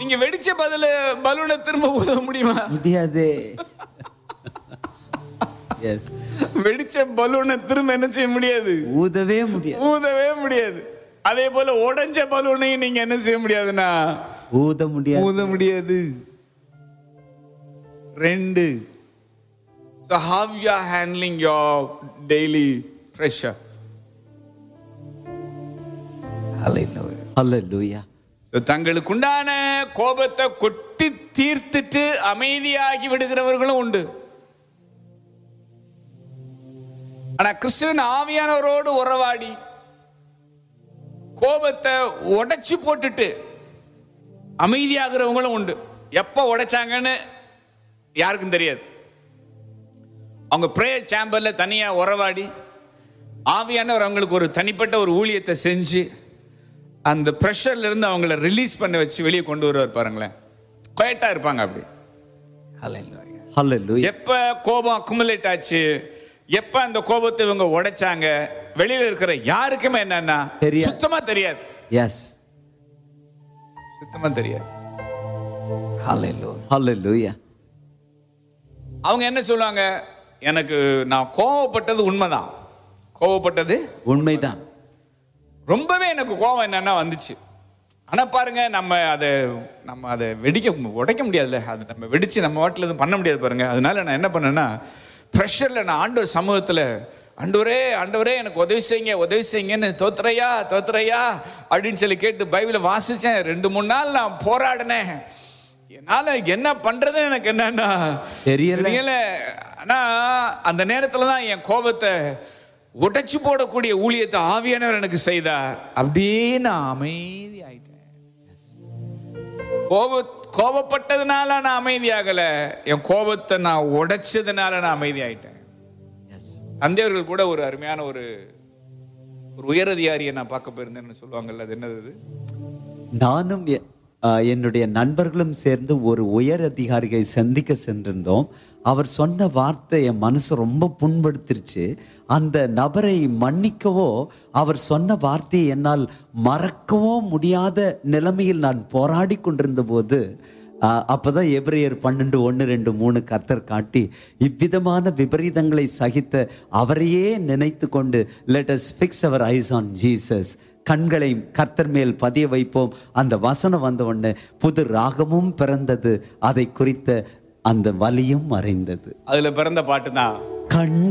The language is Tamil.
நீங்க வெடிச்ச பதில பலூனை திரும்ப ஊத முடியுமா முடியாது எஸ் வெடிச்ச பலூனை திரும்ப என்ன செய்ய முடியாது ஊதவே முடியாது ஊதவே முடியாது அதே போல உடைஞ்ச பலூனையும் நீங்க என்ன செய்ய முடியாதுன்னா ஊத முடியாது ஊத முடியாது ரெண்டு so how you are handling your daily pressure hallelujah hallelujah So, தங்களுக்குண்டான கோபத்தை கொட்டி தீர்த்துட்டு அமைதியாகி விடுகிறவர்களும் உண்டு ஆனா கிறிஸ்துவின் ஆவியானவரோடு உறவாடி கோபத்தை உடைச்சு போட்டுட்டு அமைதியாகிறவங்களும் உண்டு எப்ப உடைச்சாங்கன்னு யாருக்கும் தெரியாது அவங்க ப்ரேயர் சேம்பர்ல தனியா உறவாடி ஆவியானவர் அவங்களுக்கு ஒரு தனிப்பட்ட ஒரு ஊழியத்தை செஞ்சு அந்த ப்ரெஷர்ல இருந்து அவங்கள ரிலீஸ் பண்ண வச்சு வெளியே கொண்டு வருவார் பாருங்களேன் குவைட்டா இருப்பாங்க அப்படி ஹalleluya எப்ப கோபம் அக்குமுலேட் ஆச்சு எப்ப அந்த கோபத்தை இவங்க உடைச்சாங்க வெளியில இருக்கிற யாருக்குமே என்னன்னா தெரியாது. சுத்தமா தெரியாது எஸ் சுத்தமா தெரியாது ஹalleluya அவங்க என்ன சொல்லுவாங்க எனக்கு நான் கோவப்பட்டது உண்மைதான் கோவப்பட்டது உண்மைதான் ரொம்பவே எனக்கு கோவம் என்னன்னா வந்துச்சு ஆனா பாருங்க நம்ம அதை நம்ம அதை வெடிக்க உடைக்க முடியாதுல்ல அது நம்ம வெடிச்சு நம்ம வாட்டில் எதுவும் பண்ண முடியாது பாருங்க அதனால நான் என்ன பண்ணேன்னா ப்ரெஷரில் நான் ஆண்டவர் சமூகத்தில் ஆண்டவரே ஆண்டவரே எனக்கு உதவி செய்யுங்க உதவி செய்யுங்கன்னு தோத்துறையா தோத்துறையா அப்படின்னு சொல்லி கேட்டு பைபிளை வாசிச்சேன் ரெண்டு மூணு நாள் நான் போராடினேன் என்னால என்ன பண்றதுன்னு எனக்கு என்னன்னா தெரியல. தெரியல ஆனா அந்த நேரத்துல தான் என் கோபத்தை உடைச்சு போடக்கூடிய ஊழியத்தை ஆவியானவர் எனக்கு செய்தார் அப்படியே நான் அமைதி ஆயிட்டேன் கோப கோபப்பட்டதுனால நான் அமைதியாகல என் கோபத்தை நான் உடைச்சதுனால நான் அமைதி ஆயிட்டேன் எஸ் தந்தையர்கள் கூட ஒரு அருமையான ஒரு ஒரு உயரதிகாரியை நான் பார்க்க போயிருந்தேன்னு சொல்லுவாங்கல்ல அது என்னது அது? நானும் எ- ஆ, என்னுடைய நண்பர்களும் சேர்ந்து ஒரு உயர் அதிகாரியை சந்திக்க சென்றிருந்தோம் அவர் சொன்ன வார்த்தை என் மனசு ரொம்ப புண்படுத்திருச்சு அந்த நபரை மன்னிக்கவோ அவர் சொன்ன வார்த்தையை என்னால் மறக்கவோ முடியாத நிலைமையில் நான் போராடி கொண்டிருந்த போது ஆ, அப்பதான் எபிரேயர் பன்னெண்டு ஒன்று ரெண்டு மூணு கத்தர் காட்டி இவ்விதமான விபரீதங்களை சகித்த அவரையே நினைத்து கொண்டு let us fix our eyes on Jesus கண்களை கர்த்தர் மேல் பதிய வைப்போம் அந்த வசனம் வந்த உடனே புது ராகமும் பிறந்தது அதை குறித்த அந்த வலியும் மறைந்தது அதுல பிறந்த பாட்டு தான் கண்